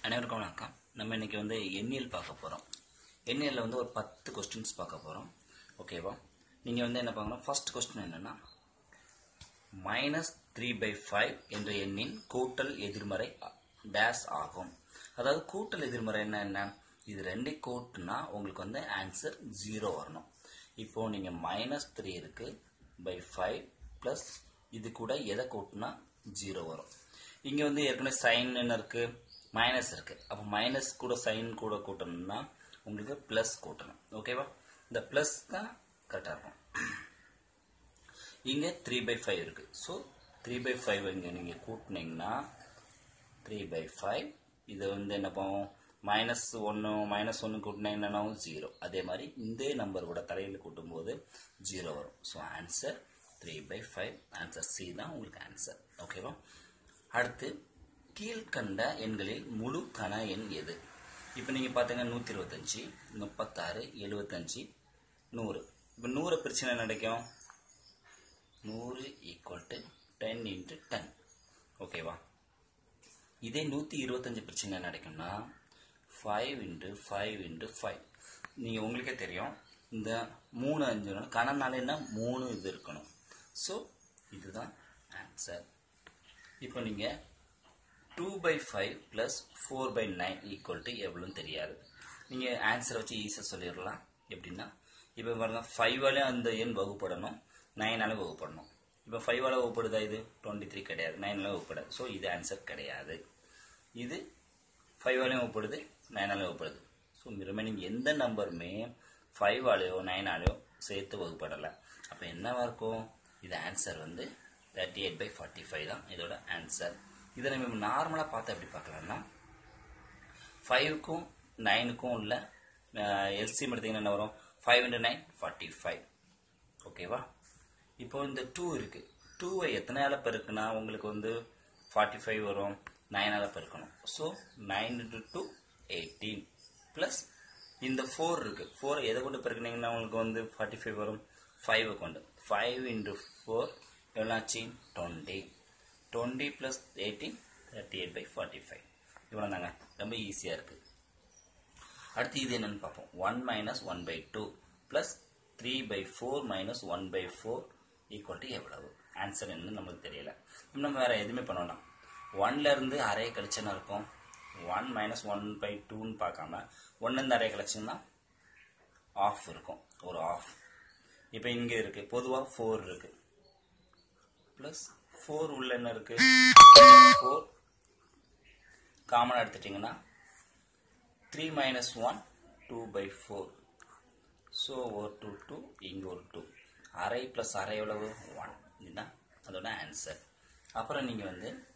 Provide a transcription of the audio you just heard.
அனைவருக்கும் வணக்கம் நம்ம இன்னைக்கு வந்து எண்ணியல் பார்க்க போகிறோம் எண்ணியலில் வந்து ஒரு பத்து கொஸ்டின்ஸ் பார்க்க போகிறோம் ஓகேவா நீங்கள் வந்து என்ன பார்க்கணும் ஃபர்ஸ்ட் கொஸ்டின் என்னென்னா மைனஸ் த்ரீ பை ஃபைவ் என்ற எண்ணின் கூட்டல் எதிர்மறை டேஸ் ஆகும் அதாவது கூட்டல் எதிர்மறை என்ன என்ன இது ரெண்டு கூட்டுனா உங்களுக்கு வந்து ஆன்சர் ஜீரோ வரணும் இப்போ நீங்கள் மைனஸ் த்ரீ இருக்கு பை ஃபைவ் ப்ளஸ் இது கூட எதை கூட்டினா ஜீரோ வரும் இங்கே வந்து ஏற்கனவே சைன் என்ன இருக்கு மைனஸ் இருக்கு அப்போ மைனஸ் கூட சைன் கூட கூட்டணும்னா உங்களுக்கு ப்ளஸ் கூட்டணும் ஓகேவா இந்த ப்ளஸ் தான் கரெக்டாக இருக்கும் இங்கே த்ரீ பை ஃபைவ் இருக்கு ஸோ த்ரீ பை ஃபைவ் இங்கே நீங்கள் கூட்டினீங்கன்னா த்ரீ பை ஃபைவ் இதை வந்து என்ன பண்ணுவோம் மைனஸ் ஒன்று மைனஸ் ஒன்று கூட்டினா என்னன்னாவும் ஜீரோ அதே மாதிரி இந்த நம்பர் கூட தலையில் கூட்டும்போது ஜீரோ வரும் so answer three by five answer C தான் உங்களுக்கு ஆன்சர் ஓகேவா அடுத்து கீழ்கண்ட எண்களில் முழு கன எண் எது இப்போ நீங்கள் பார்த்தீங்கன்னா நூற்றி இருபத்தஞ்சி முப்பத்தாறு எழுபத்தஞ்சி நூறு இப்போ நூறு பிரச்சனை நடக்கும் நூறு equal to ten into ten ஓகேவா இதே நூற்றி இருபத்தஞ்சி பிரச்சனை நடக்கும்னா five into five into five நீங்கள் உங்களுக்கே தெரியும் இந்த மூணு அஞ்சு கணனால என்ன மூணு இது இருக்கணும் ஸோ இதுதான் ஆன்சர் இப்போ நீங்கள் two by five plus four by nine equal to எவ்வளோன்னு தெரியாது நீங்கள் ஆன்சரை வச்சு ஈஸியாக சொல்லிடலாம் எப்படின்னா இப்போ பாருங்கள் ஃபைவாலையும் அந்த எண் வகுப்படணும் நைனாலும் வகுப்படணும் இப்போ ஃபைவால வகுப்படுதா இது டுவெண்ட்டி த்ரீ கிடையாது நைனாலும் வகுப்படாது ஸோ இது ஆன்சர் கிடையாது இது ஃபைவாலையும் வகுப்படுது நைனாலையும் வகுப்படுது ஸோ ரிமைனிங் எந்த நம்பருமே ஃபைவாலையோ நைனாலையோ சேர்த்து வகுப்படலை அப்போ என்னவா இருக்கும் இது ஆன்சர் வந்து thirty eight by forty five தான் இதோட ஆன்சர் இதை நம்ம நார்மலாக பார்த்து எப்படி பார்க்கலாம்னா ஃபைவுக்கும் நைனுக்கும் உள்ள எல்சிஎம் எடுத்தீங்கன்னா என்ன வரும் five into nine forty five ஓகேவா இப்போ இந்த டூ இருக்குது டூவை எத்தனையால் பெருக்குனா உங்களுக்கு வந்து ஃபார்ட்டி ஃபைவ் வரும் நைனால் பெருக்கணும் so nine into two eighteen plus இந்த ஃபோர் இருக்குது ஃபோர் எதை கொண்டு பெருக்குனீங்கன்னா உங்களுக்கு வந்து ஃபார்ட்டி ஃபைவ் வரும் ஃபைவை கொண்டு ஃபைவ் இன்ட்டு ஃபோர் எவ்வளோ ஆச்சு twenty twenty plus eighteen thirty eight by forty five இவ்வளோ தாங்க ரொம்ப ஈஸியாக இருக்குது அடுத்து இது என்னன்னு பார்ப்போம் one minus one by two plus three by four minus one by four equal to எவ்வளவு ஆன்சர் என்னன்னு நமக்கு தெரியல நம்ம வேற எதுவுமே பண்ணலாம் ஒன்ல இருந்து அரைய கழிச்சுன்னா இருக்கும் ஒன் மைனஸ் ஒன் பை டூன்னு பார்க்காம ஒன்லேருந்து அரைய கழிச்சுன்னா ஆஃப் இருக்கும் ஒரு ஆஃப் இப்போ இங்கே இருக்கு பொதுவாக ஃபோர் இருக்கு ப்ளஸ் ஃபோர் உள்ள என்ன இருக்கு ஃபோர் காமன் எடுத்துட்டிங்கன்னா three minus one two by four so ஒரு டூ டூ இங்கே ஒரு டூ அரை ப்ளஸ் அரை எவ்வளவு ஒன் இதுதான் அதோட ஆன்சர் அப்புறம் நீங்கள் வந்து